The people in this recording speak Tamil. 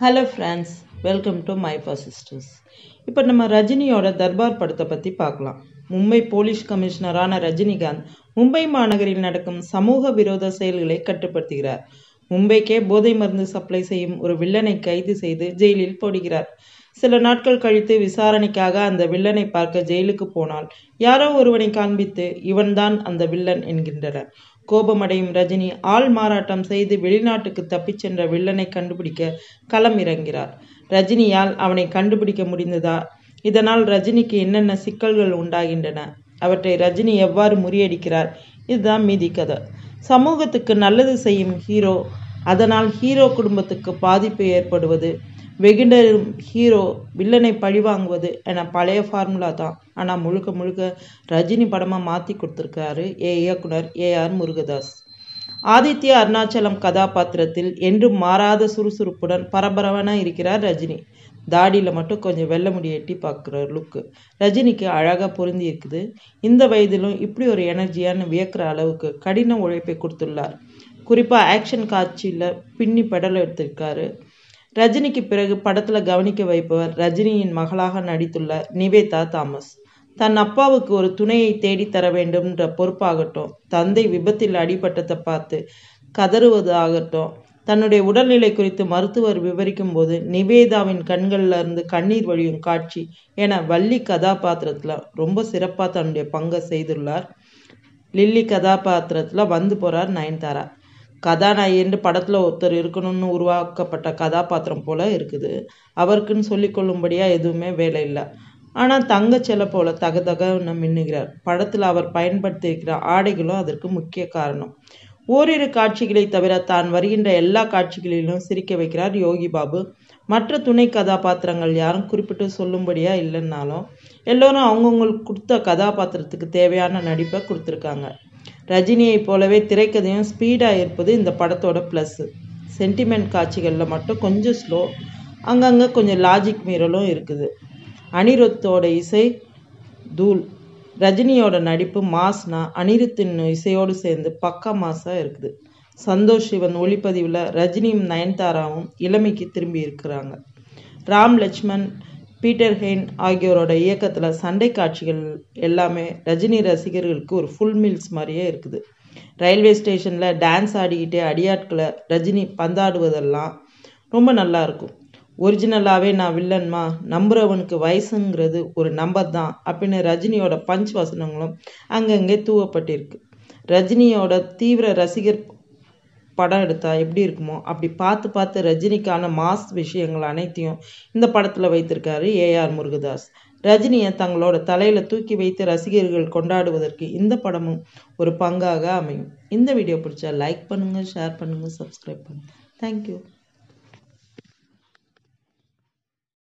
hello friends welcome to my sisters இப்போ நம்ம ரஜினியோட தர்பார் படத்தை பற்றி பார்க்கலாம் மும்பை போலீஸ் கமிஷனரான ரஜினிகாந்த் மும்பை மாநகரில் நடக்கும் சமூக விரோத செயல்களை கட்டுப்படுத்துகிறார் மும்பைக்கே போதை மருந்து சப்ளை செய்யும் ஒரு வில்லனை கைது செய்து ஜெயிலில் போடுகிறார் சில நாட்கள் கழித்து விசாரணைக்காக அந்த வில்லனை பார்க்க ஜெயிலுக்கு போனால் யாரோ ஒருவனை காண்பித்து இவன்தான் அந்த வில்லன் என்கின்றனர் கோபமடையும் ரஜினி ஆள் மாறாட்டம் செய்து வெளிநாட்டுக்கு தப்பிச் சென்ற வில்லனை கண்டுபிடிக்க களம் இறங்கிறார் ரஜினியால் அவனை கண்டுபிடிக்க முடிந்ததா இதனால் ரஜினிக்கு என்னென்ன சிக்கல்கள் உண்டாகின்றன அவற்றை ரஜினி எவ்வாறு முறியடிக்கிறார் இதுதான் மீதி கதை சமூகத்துக்கு நல்லது செய்யும் ஹீரோ அதனால் ஹீரோ குடும்பத்துக்கு பாதிப்பு ஏற்படுவது வெகுண்டரும் ஹீரோ வில்லனை பழிவாங்குவது என பழைய ஃபார்முலா தான் ஆனால் முழுக்க முழுக்க ரஜினி படமாக மாற்றி கொடுத்துருக்காரு ஏ இயக்குனர் ஏ ஆர் முருகதாஸ் ஆதித்ய அருணாச்சலம் கதாபாத்திரத்தில் என்றும் மாறாத சுறுசுறுப்புடன் பரபரவன இருக்கிறார் ரஜினி தாடியில் மட்டும் கொஞ்சம் வெள்ள முடி எட்டி பார்க்குற லுக்கு ரஜினிக்கு அழகாக பொருந்தி இருக்குது இந்த வயதிலும் இப்படி ஒரு எனர்ஜியான வியக்கிற அளவுக்கு கடின உழைப்பை கொடுத்துள்ளார் குறிப்பாக ஆக்ஷன் காட்சியில் பின்னி பெடல் எடுத்திருக்காரு ரஜினிக்கு பிறகு படத்தில் கவனிக்க வைப்பவர் ரஜினியின் மகளாக நடித்துள்ள நிவேதா தாமஸ் தன் அப்பாவுக்கு ஒரு துணையை தேடித்தர வேண்டும்ன்ற பொறுப்பாகட்டும் தந்தை விபத்தில் அடிபட்டதை பார்த்து கதறுவதாகட்டும் தன்னுடைய உடல்நிலை குறித்து மருத்துவர் விவரிக்கும் போது நிவேதாவின் கண்கள்ல இருந்து கண்ணீர் வழியும் காட்சி என வள்ளி கதாபாத்திரத்துல ரொம்ப சிறப்பா தன்னுடைய பங்கை செய்துள்ளார் லில்லி கதாபாத்திரத்துல வந்து போறார் நயன்தாரா கதாநாயகின்னு படத்தில் ஒருத்தர் இருக்கணும்னு உருவாக்கப்பட்ட கதாபாத்திரம் போல இருக்குது அவருக்குன்னு சொல்லிக்கொள்ளும்படியா எதுவுமே வேலை இல்லை ஆனால் தங்கச்செலை போல தக தகன்னு மின்னுகிறார் படத்தில் அவர் பயன்படுத்தியிருக்கிற ஆடைகளும் அதற்கு முக்கிய காரணம் ஓரிரு காட்சிகளை தவிர தான் வருகின்ற எல்லா காட்சிகளிலும் சிரிக்க வைக்கிறார் யோகி பாபு மற்ற துணை கதாபாத்திரங்கள் யாரும் குறிப்பிட்டு சொல்லும்படியா இல்லைன்னாலும் எல்லோரும் அவங்கவுங்களுக்கு கொடுத்த கதாபாத்திரத்துக்கு தேவையான நடிப்பை கொடுத்துருக்காங்க ரஜினியை போலவே திரைக்கதையும் ஸ்பீடாக இருப்பது இந்த படத்தோட ப்ளஸ்ஸு சென்டிமெண்ட் காட்சிகளில் மட்டும் கொஞ்சம் ஸ்லோ அங்கங்கே கொஞ்சம் லாஜிக் மீறலும் இருக்குது அனிருத்தோட இசை தூள் ரஜினியோட நடிப்பு மாஸ்னா அனிருத்தின் இசையோடு சேர்ந்து பக்கா மாஸாக இருக்குது சந்தோஷ் சிவன் ஒளிப்பதிவில் ரஜினியும் நயன்தாராவும் இளமைக்கு திரும்பி இருக்கிறாங்க ராம் லட்சுமண் பீட்டர் ஹெயின் ஆகியோரோட இயக்கத்தில் சண்டை காட்சிகள் எல்லாமே ரஜினி ரசிகர்களுக்கு ஒரு ஃபுல் மீல்ஸ் மாதிரியே இருக்குது ரயில்வே ஸ்டேஷனில் டான்ஸ் ஆடிக்கிட்டே அடியாட்களை ரஜினி பந்தாடுவதெல்லாம் ரொம்ப நல்லா இருக்கும் ஒரிஜினலாகவே நான் வில்லன்மா நம்புறவனுக்கு வயசுங்கிறது ஒரு நம்பர் தான் அப்படின்னு ரஜினியோட பஞ்ச் வசனங்களும் அங்கங்கே தூவப்பட்டிருக்கு ரஜினியோட தீவிர ரசிகர் படம் எடுத்தா எப்படி இருக்குமோ அப்படி பார்த்து பார்த்து ரஜினிக்கான மாஸ் விஷயங்கள் அனைத்தையும் இந்த படத்தில் வைத்திருக்காரு ஏஆர் முருகதாஸ் ரஜினியை தங்களோட தலையில் தூக்கி வைத்து ரசிகர்கள் கொண்டாடுவதற்கு இந்த படமும் ஒரு பங்காக அமையும் இந்த வீடியோ பிடிச்சா லைக் பண்ணுங்கள் ஷேர் பண்ணுங்கள் சப்ஸ்கிரைப் பண்ணுங்கள் தேங்க்யூ